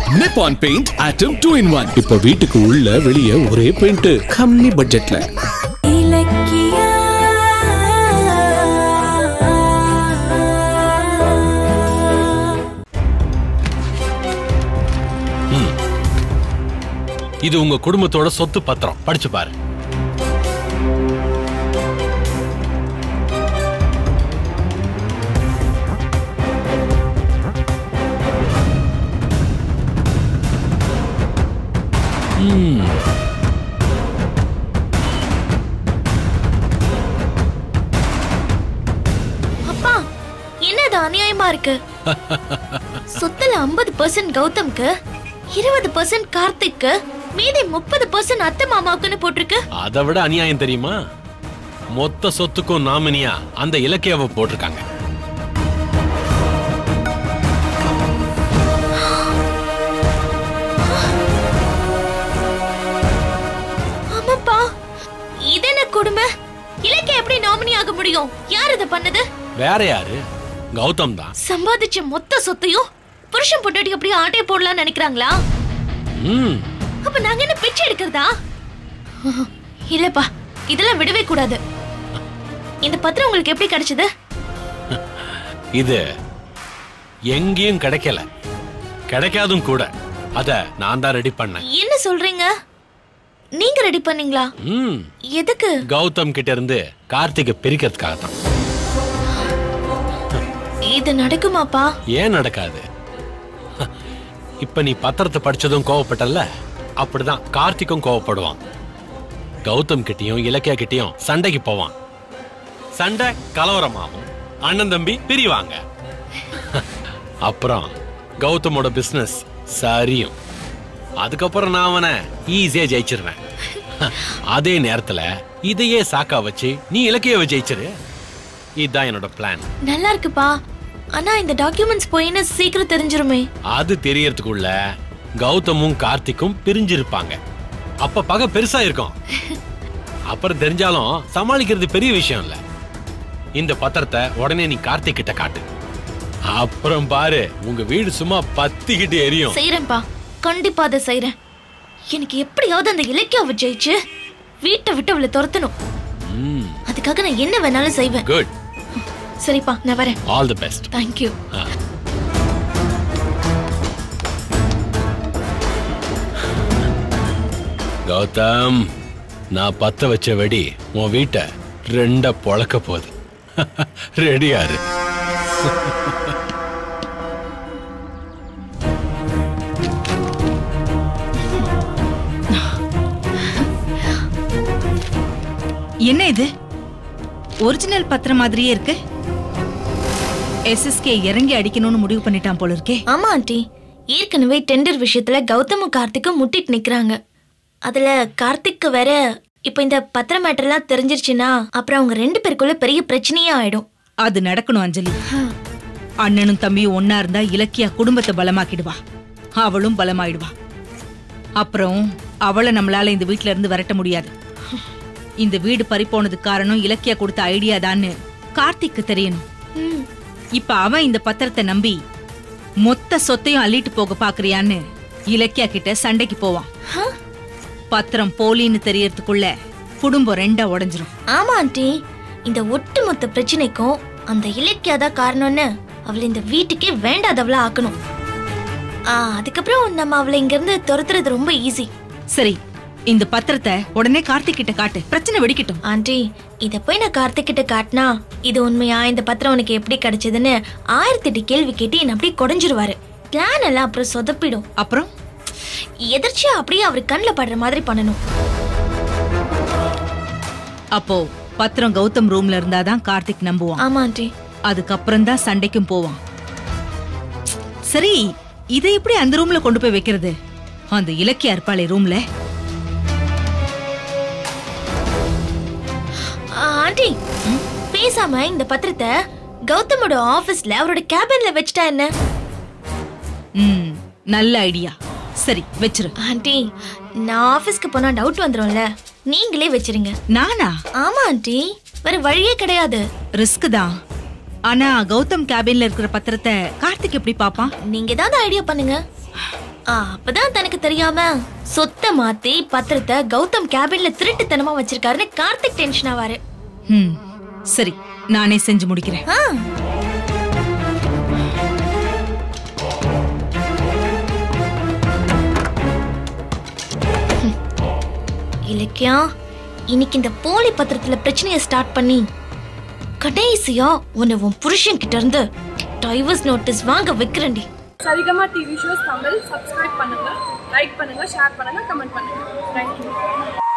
நிப்பான் paint ஆட்டம் two in one இப்போ வீட்டுக்கு உள்ள வெளியே ஒரே பெயிண்ட் கம்மி பட்ஜெட்ல இலக்கியா இது உங்க குடும்பத்தோட சொத்து பத்திரம் படிச்சு பாரு ம், அப்பா என்ன இது அநியாயமா இருக்கு சொத்துல ஐம்பது பர்சன்ட் கௌதம்க்கு இருபது பர்சன்ட் கார்த்திக்கு மீதி முப்பது பர்சன்ட் அத்தை மாமாவுக்குன்னு போட்டிருக்கு அதை விட அநியாயம் தெரியுமா மொத்த சொத்துக்கும் நாமினியா அந்த இலக்கியாவை போட்டிருக்காங்க ஆமாப்பா இது என்ன கொடுமை இலக்கிய எப்படி நாமினி ஆக முடியும் யார் இதை பண்ணது வேற யாரு கௌதம் தான் சம்பாதிச்ச மொத்த சொத்தையும் புருஷன் பொண்டாட்டி அப்படியே ஆட்டைய போடலாம்னு நினைக்கிறாங்களா ம் அப்ப நாங்க என்ன பிச்சை எடுக்கிறதா இல்லப்பா இதெல்லாம் விடவே கூடாது இந்த பத்திரம் உங்களுக்கு எப்படி கிடைச்சது இது எங்கேயும் கிடைக்கல கிடைக்காதும் கூட அத நான் தான் ரெடி பண்ணேன் என்ன சொல்றீங்க நீங்க ரெடி பண்ணீங்களா ம் எதுக்கு கௌதம் கிட்ட இருந்து கார்த்திகை பிரிக்கிறதுக்காக தான் இது நடக்குமாப்பா ஏன் நடக்காது இப்ப நீ பத்திரத்தை படிச்சதும் கோவப்பட்டல்ல அப்படிதான் கார்த்திக்கும் கோவப்படுவான் கௌதம் கிட்டயும் இலக்கியா கிட்டயும் சண்டைக்கு போவான் சண்டை கலவரமாகும் அண்ணன் தம்பி பிரிவாங்க அப்புறம் கௌதமோட பிசினஸ் சரியும் அதுக்கப்புறம் நான் அவனை ஈஸியா ஜெயிச்சிருவேன் அதே நேரத்துல இதையே சாக்கா வச்சு நீ இலக்கியாவை ஜெயிச்சிரு இதுதான் என்னோட பிளான் நல்லா இருக்குப்பா ஆனா இந்த டாக்குமெண்ட்ஸ் போயின்னு சீக்கிரம் தெரிஞ்சிருமே அது தெரியறதுக்குள்ள கௌதமும் கார்த்திக்கும் பிரிஞ்சிருப்பாங்க அப்ப பகை பெருசா இருக்கும் அப்புறம் தெரிஞ்சாலும் சமாளிக்கிறது பெரிய விஷயம் இல்ல இந்த பத்திரத்தை உடனே நீ கார்த்திக் கிட்ட காட்டு அப்புறம் பாரு உங்க வீடு சும்மா பத்திக்கிட்டு எரியும் செய்யறேன்ப்பா கண்டிப்பா அதை செய்யறேன் எனக்கு எப்படியாவது அந்த இலக்கியாவை ஜெயிச்சு வீட்டை விட்டு அவளை துரத்தணும் அதுக்காக நான் என்ன வேணாலும் செய்வேன் குட் சரிப்பா நான் வரேன் all the best thank you Gautham நான் பத்த வச்ச வெடி உன் வீட்டை ரெண்டா பொழக்க போகுது ரெடியாரு என்ன இது ஒரிஜினல் பத்திரம் மாதிரியே இருக்கு எஸ்எஸ்கே இறங்கி அடிக்கணும்னு முடிவு பண்ணிட்டான் போல இருக்கே ஆமா ஆண்டி ஏற்கனவே டெண்டர் விஷயத்துல கௌதமும் கார்த்திக்கும் முட்டிட்டு நிக்கிறாங்க அதுல கார்த்திக்கு வேற இப்ப இந்த பத்திர மேட்டர்லாம் தெரிஞ்சிருச்சுன்னா அப்புறம் அவங்க ரெண்டு பேருக்குள்ள பெரிய பிரச்சனையே ஆயிடும் அது நடக்கணும் அஞ்சலி அண்ணனும் தம்பியும் ஒன்னா இருந்தா இலக்கியா குடும்பத்தை பலமாக்கிடுவா அவளும் பலமாயிடுவா அப்புறம் அவளை நம்மளால இந்த வீட்ல இருந்து விரட்ட முடியாது இந்த வீடு பறிப்போனதுக்கு காரணம் இலக்கியா கொடுத்த ஐடியா தான்னு கார்த்திக்கு தெரியணும் ம், இப்ப அவன் இந்த பத்திரத்தை நம்பி மொத்த சொத்தையும் அள்ளிட்டு போக பாக்குறியான்னு இலக்கியா கிட்ட சண்டைக்கு போவான் ஹ? பத்திரம் போலின்னு தெரியறதுக்குள்ள குடும்பம் ரெண்டா உடைஞ்சிரும் ஆமா ஆண்டி இந்த ஒட்டுமொத்த பிரச்சனைக்கும் அந்த இலக்கியா தான் காரணம்னு அவளை இந்த வீட்டுக்கே வேண்டாதவளா ஆக்கணும் ஆ, அதுக்கப்புறம் நம்ம அவளை இங்க இருந்து துரத்துறது ரொம்ப ஈஸி சரி இந்த பத்திரத்தை உடனே கார்த்திக் கிட்ட காட்டு பிரச்சனை வெடிக்கட்டும் ஆண்டி இத போய் நான் கார்த்திக் கிட்ட காட்டினா இது உண்மையா இந்த பத்திரம் உனக்கு எப்படி கிடைச்சதுன்னு ஆயிரத்தி எட்டு கேள்வி கேட்டு என்ன அப்படியே குறைஞ்சிருவாரு பிளான் எல்லாம் அப்புறம் சொதப்பிடும் அப்புறம் எதிர்ச்சியா அப்படியே அவர் கண்ணில் படுற மாதிரி பண்ணணும் அப்போ பத்திரம் கௌதம் ரூம்ல இருந்தாதான் கார்த்திக் நம்புவான் ஆமா ஆண்டி அதுக்கப்புறம் தான் சண்டைக்கும் போவான் சரி இதை எப்படி அந்த ரூம்ல கொண்டு போய் வைக்கிறது அந்த இலக்கிய இருப்பாளே ரூம்ல ஆ, ஆண்டி பேசாம இந்த பத்திரத்தை கௌதமோட ஆபீஸ்ல அவரோட கேபின்ல வச்சுட்டா என்ன ம் நல்ல ஐடியா சரி வச்சிரு ஆண்டி நான் ஆபீஸ்க்கு போனா டவுட் வந்துரும்ல நீங்களே வச்சிருங்க நானா ஆமா ஆண்டி வேற வழியே கிடையாது ரிஸ்க் தான் ஆனா கௌதம் கேபின்ல இருக்கிற பத்திரத்தை கார்த்திக் எப்படி பாப்பான் நீங்க ஏதாவது ஐடியா பண்ணுங்க ஆ, அப்பதான் தனக்கு தெரியாம சொத்தை மாத்தி பத்திரத்தை கௌதம் கேபின்ல திருட்டுத்தனமா வச்சிருக்காருன்னு கார்த்திக் டென்ஷன் ஆவாரு ம் சரி நானே செஞ்சு முடிக்கிறேன் ஆ, ஹம். இலக்கியா இன்னைக்கு இந்த போலி பத்திரத்துல பிரச்சனையை ஸ்டார்ட் பண்ணி கடைசியா உன்னை உன் புருஷன் கிட்ட இருந்து டைவர்ஸ் நோட்டீஸ் வாங்க வைக்கிறேன்டி Saregama TV shows Tamil subscribe பண்ணுங்க லைக் பண்ணுங்க ஷேர் பண்ணுங்க கமெண்ட் பண்ணுங்க தேங்க்யூ